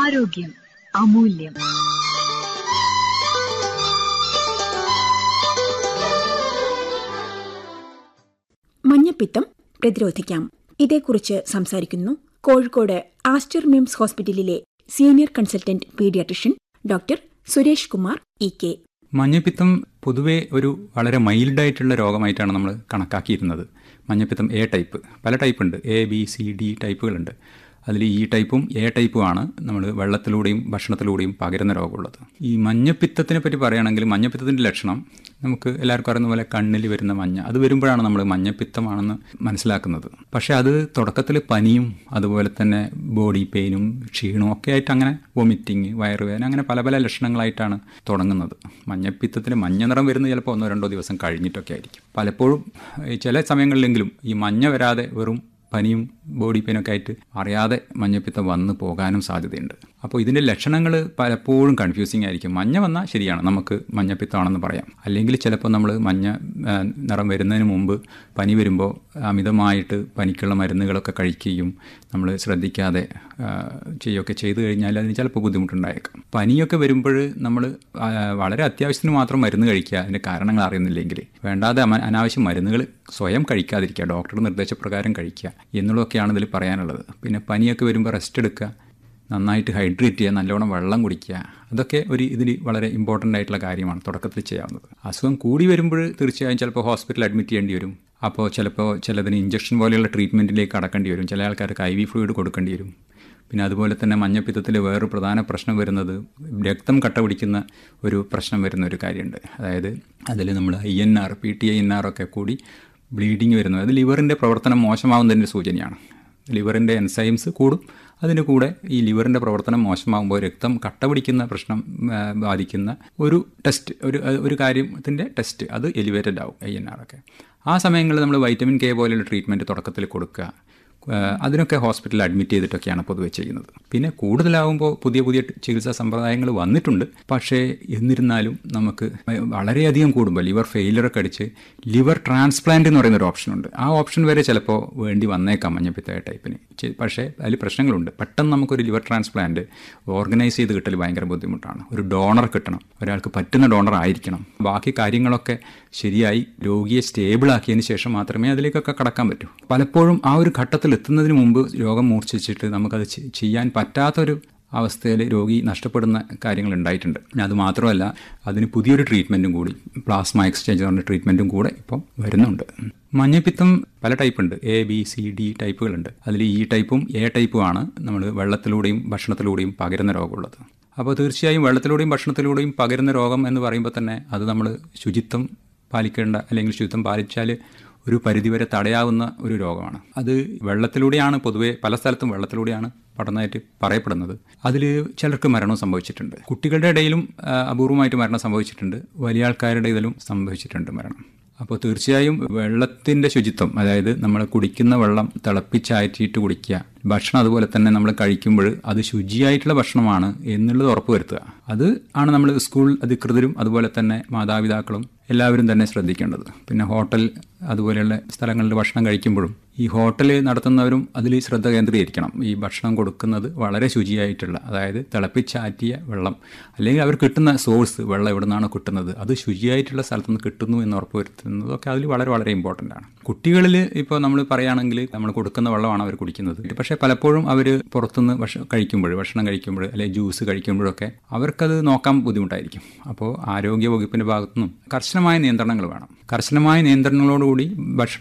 ആരോഗ്യം അമൂല്യം മഞ്ഞപ്പിത്തം പ്രതിരോധിക്കാം ഇതേക്കുറിച്ച് സംസാരിക്കുന്നു കോഴിക്കോട് ആസ്റ്റർ മിംസ് ഹോസ്പിറ്റലിലെ senior consultant paediatrician doctor Suresh Kumar E K മഞ്ഞപ്പിത്തം പൊതുവെ ഒരു വളരെ മൈൽഡായിട്ടുള്ള രോഗമായിട്ടാണ് നമ്മൾ കണക്കാക്കിയിരുന്നത് മഞ്ഞപ്പിത്തം എ ടൈപ്പ് പല ടൈപ്പ് ഉണ്ട് എ ബി സി ഡി ടൈപ്പുകളുണ്ട് അതിൽ ഈ ടൈപ്പും എ ടൈപ്പുമാണ് നമ്മൾ വെള്ളത്തിലൂടെയും ഭക്ഷണത്തിലൂടെയും പകരുന്ന രോഗമുള്ളത് ഈ മഞ്ഞപ്പിത്തത്തിനെ പറ്റി പറയുകയാണെങ്കിൽ മഞ്ഞപ്പിത്തത്തിൻ്റെ ലക്ഷണം നമുക്ക് എല്ലാവർക്കും അറിയുന്ന പോലെ കണ്ണിൽ വരുന്ന മഞ്ഞ അത് വരുമ്പോഴാണ് നമ്മൾ മഞ്ഞപ്പിത്തമാണെന്ന് മനസ്സിലാക്കുന്നത് പക്ഷേ അത് തുടക്കത്തിൽ പനിയും അതുപോലെ തന്നെ ബോഡി പെയിനും ക്ഷീണവും ഒക്കെ ആയിട്ട് അങ്ങനെ വൊമിറ്റിങ് വയറുവേദന അങ്ങനെ പല പല ലക്ഷണങ്ങളായിട്ടാണ് തുടങ്ങുന്നത് മഞ്ഞപ്പിത്തത്തിന് മഞ്ഞ നിറം വരുന്നത് ചിലപ്പോൾ ഒന്നോ രണ്ടോ ദിവസം കഴിഞ്ഞിട്ടൊക്കെ ആയിരിക്കും പലപ്പോഴും ഈ ചില സമയങ്ങളിലെങ്കിലും ഈ മഞ്ഞ വരാതെ വെറും പനിയും ബോഡി പെയിനൊക്കെ ആയിട്ട് അറിയാതെ മഞ്ഞപ്പിത്തം വന്നു പോകാനും സാധ്യതയുണ്ട് അപ്പോൾ ഇതിൻ്റെ ലക്ഷണങ്ങൾ പലപ്പോഴും കൺഫ്യൂസിങ് ആയിരിക്കും മഞ്ഞ വന്നാൽ ശരിയാണ് നമുക്ക് മഞ്ഞപ്പിത്തമാണെന്ന് പറയാം അല്ലെങ്കിൽ ചിലപ്പോൾ നമ്മൾ മഞ്ഞ ആ, നിറം വരുന്നതിന് മുമ്പ് പനി വരുമ്പോൾ അമിതമായിട്ട് പനിക്കുള്ള മരുന്നുകളൊക്കെ കഴിക്കുകയും നമ്മൾ ശ്രദ്ധിക്കാതെ ആ, ചെയ്യുകയൊക്കെ ചെയ്തു കഴിഞ്ഞാൽ അതിന് ചിലപ്പോൾ ബുദ്ധിമുട്ടുണ്ടായേക്കാം പനിയൊക്കെ വരുമ്പോൾ നമ്മൾ ആ, വളരെ അത്യാവശ്യത്തിന് മാത്രം മരുന്ന് കഴിക്കുക അതിൻ്റെ കാരണങ്ങൾ അറിയുന്നില്ലെങ്കിൽ വേണ്ടാതെ അമ- അനാവശ്യം മരുന്നുകൾ സ്വയം കഴിക്കാതിരിക്കുക ഡോക്ടറുടെ നിർദ്ദേശപ്രകാരം കഴിക്കുക എന്നുള്ളതൊക്കെയാണ് ഇതിൽ പറയാനുള്ളത് പിന്നെ പനിയൊക്കെ വരുമ്പോൾ റെസ്റ്റ് എടുക്കുക നന്നായിട്ട് ഹൈഡ്രേറ്റ് ചെയ്യുക നല്ലോണം വെള്ളം കുടിക്കുക അതൊക്കെ ഒരു ഇതിൽ വളരെ ഇമ്പോർട്ടൻ്റ് ആയിട്ടുള്ള കാര്യമാണ് തുടക്കത്തിൽ ചെയ്യാവുന്നത് അസുഖം കൂടി വരുമ്പോൾ തീർച്ചയായും ചിലപ്പോൾ ഹോസ്പിറ്റലിൽ അഡ്മിറ്റ് ചെയ്യേണ്ടി വരും അപ്പോൾ ചിലപ്പോൾ ചിലതിന് ഇഞ്ചക്ഷൻ പോലെയുള്ള ട്രീറ്റ്മെൻറ്റിലേക്ക് കടക്കേണ്ടി വരും ചില ആൾക്കാർക്ക് ഐ വി ഫ്ലൂയിഡ് കൊടുക്കേണ്ടി വരും പിന്നെ അതുപോലെ തന്നെ മഞ്ഞപ്പിത്തത്തിൽ വേറൊരു പ്രധാന പ്രശ്നം വരുന്നത് രക്തം കട്ട പിടിക്കുന്ന ഒരു പ്രശ്നം വരുന്ന ഒരു കാര്യമുണ്ട് അതായത് അതിൽ നമ്മൾ I N R P T I N R ഒക്കെ കൂടി ബ്ലീഡിങ് വരുന്നത് അത് ലിവറിൻ്റെ പ്രവർത്തനം മോശമാവുന്നതിൻ്റെ സൂചനയാണ് ലിവറിൻ്റെ എൻസൈംസ് കൂടും അതിന് കൂടെ ഈ ലിവറിൻ്റെ പ്രവർത്തനം മോശമാകുമ്പോൾ രക്തം കട്ട പിടിക്കുന്ന പ്രശ്നം ആ, ബാധിക്കുന്ന ഒരു ടെസ്റ്റ് ഒരു ഒരു കാര്യത്തിൻ്റെ ടെസ്റ്റ് അത് എലിവേറ്റഡ് ആവും ഐ എൻ ആർ ഒക്കെ ആ സമയങ്ങളിൽ നമ്മൾ വൈറ്റമിൻ കെ പോലെയുള്ള ട്രീറ്റ്മെൻറ്റ് തുടക്കത്തിൽ കൊടുക്കുക ഏഹ് അതിനൊക്കെ ഹോസ്പിറ്റലിൽ അഡ്മിറ്റ് ചെയ്തിട്ടൊക്കെയാണ് പൊതുവെ ചെയ്യുന്നത് പിന്നെ കൂടുതലാവുമ്പോൾ പുതിയ പുതിയ ചികിത്സാ സമ്പ്രദായങ്ങൾ വന്നിട്ടുണ്ട് പക്ഷേ എന്നിരുന്നാലും നമുക്ക് വളരെയധികം കൂടുമ്പോൾ ലിവർ ഫെയിലറൊക്കെ അടിച്ച് ലിവർ ട്രാൻസ്പ്ലാന്റ് എന്ന് പറയുന്ന ഒരു ഓപ്ഷനുണ്ട് ആ ഓപ്ഷൻ വരെ ചിലപ്പോൾ വേണ്ടി വന്നേക്കാം മഞ്ഞപ്പിത്ത ടൈപ്പിന് ചെ- പക്ഷേ അതിൽ പ്രശ്നങ്ങളുണ്ട് പെട്ടെന്ന് നമുക്കൊരു ലിവർ ട്രാൻസ്പ്ലാന്റ് ഓർഗനൈസ് ചെയ്ത് കിട്ടൽ ഭയങ്കര ബുദ്ധിമുട്ടാണ് ഒരു ഡോണർ കിട്ടണം ഒരാൾക്ക് പറ്റുന്ന ഡോണർ ആയിരിക്കണം ബാക്കി കാര്യങ്ങളൊക്കെ ശരിയായി രോഗിയെ സ്റ്റേബിൾ ആക്കിയതിന് ശേഷം മാത്രമേ അതിലേക്കൊക്കെ കടക്കാൻ പറ്റൂ പലപ്പോഴും ആ ഒരു ഘട്ടത്തിൽ എത്തുന്നതിന് മുമ്പ് രോഗം മൂർച്ഛിച്ചിട്ട് നമുക്കത് ചെ- ചെയ്യാൻ പറ്റാത്തൊരു അവസ്ഥയിൽ രോഗി നഷ്ടപ്പെടുന്ന കാര്യങ്ങൾ ഉണ്ടായിട്ടുണ്ട് പിന്നെ അത് മാത്രമല്ല അതിന് പുതിയൊരു ട്രീറ്റ്മെൻറ്റും കൂടി പ്ലാസ്മ എക്സ്ചേഞ്ച് പറഞ്ഞ ട്രീറ്റ്മെൻറ്റും കൂടെ ഇപ്പം വരുന്നുണ്ട് മഞ്ഞപ്പിത്തം പല ടൈപ്പ് ഉണ്ട് എ ബി സി ഡി ടൈപ്പുകളുണ്ട് അതിൽ ഈ ടൈപ്പും എ ടൈപ്പുമാണ് നമ്മൾ വെള്ളത്തിലൂടെയും ഭക്ഷണത്തിലൂടെയും പകരുന്ന രോഗമുള്ളത് അപ്പോൾ തീർച്ചയായും വെള്ളത്തിലൂടെയും ഭക്ഷണത്തിലൂടെയും പകരുന്ന രോഗം എന്ന് പറയുമ്പോൾ തന്നെ അത് നമ്മൾ ശുചിത്വം പാലിക്കേണ്ട അല്ലെങ്കിൽ ശുചിത്വം പാലിച്ചാൽ ഒരു പരിധിവരെ തടയാവുന്ന ഒരു രോഗമാണ് അത് വെള്ളത്തിലൂടെയാണ് പൊതുവേ പല സ്ഥലത്തും വെള്ളത്തിലൂടെയാണ് പഠനമായിട്ട് പറയപ്പെടുന്നത് അതിൽ ചിലർക്ക് മരണം സംഭവിച്ചിട്ടുണ്ട് കുട്ടികളുടെ ഇടയിലും ആ, അപൂർവമായിട്ട് മരണം സംഭവിച്ചിട്ടുണ്ട് വലിയ ആൾക്കാരുടെ ഇതിലും സംഭവിച്ചിട്ടുണ്ട് മരണം അപ്പോൾ തീർച്ചയായും വെള്ളത്തിൻ്റെ ശുചിത്വം അതായത് നമ്മൾ കുടിക്കുന്ന വെള്ളം തിളപ്പിച്ചാറ്റിയിട്ട് കുടിക്കുക ഭക്ഷണം അതുപോലെ തന്നെ നമ്മൾ കഴിക്കുമ്പോൾ അത് ശുചിയായിട്ടുള്ള ഭക്ഷണമാണ് എന്നുള്ളത് ഉറപ്പുവരുത്തുക അത് ആണ് നമ്മൾ സ്കൂൾ അധികൃതരും അതുപോലെ തന്നെ മാതാപിതാക്കളും എല്ലാവരും തന്നെ ശ്രദ്ധിക്കേണ്ടത് പിന്നെ ഹോട്ടൽ അതുപോലെയുള്ള സ്ഥലങ്ങളിൽ ഭക്ഷണം കഴിക്കുമ്പോഴും ഈ ഹോട്ടൽ നടത്തുന്നവരും അതിൽ ശ്രദ്ധ കേന്ദ്രീകരിക്കണം ഈ ഭക്ഷണം കൊടുക്കുന്നത് വളരെ ശുചിയായിട്ടുള്ള അതായത് തിളപ്പിച്ചാറ്റിയ വെള്ളം അല്ലെങ്കിൽ അവർ കിട്ടുന്ന സോഴ്സ് വെള്ളം എവിടെ നിന്നാണോ കിട്ടുന്നത് അത് ശുചിയായിട്ടുള്ള സ്ഥലത്ത് നിന്ന് കിട്ടുന്നു എന്ന് ഉറപ്പുവരുത്തുന്നതൊക്കെ അതിൽ വളരെ വളരെ ഇമ്പോർട്ടൻ്റ് ആണ് കുട്ടികളിൽ ഇപ്പോൾ നമ്മൾ പറയുകയാണെങ്കിൽ നമ്മൾ കൊടുക്കുന്ന വെള്ളമാണ് അവർ കുടിക്കുന്നത് പക്ഷേ പലപ്പോഴും അവർ പുറത്തുനിന്ന് ഭക്ഷണം കഴിക്കുമ്പോൾ ഭക്ഷണം കഴിക്കുമ്പോൾ അല്ലെങ്കിൽ ജ്യൂസ് കഴിക്കുമ്പോഴൊക്കെ അവർക്കത് നോക്കാൻ ബുദ്ധിമുട്ടായിരിക്കും അപ്പോൾ ആരോഗ്യ വകുപ്പിൻ്റെ ഭാഗത്തുനിന്നും കർശനമായ നിയന്ത്രണങ്ങൾ വേണം കർശനമായ നിയന്ത്രണങ്ങളോടുകൂടി ഭക്ഷണം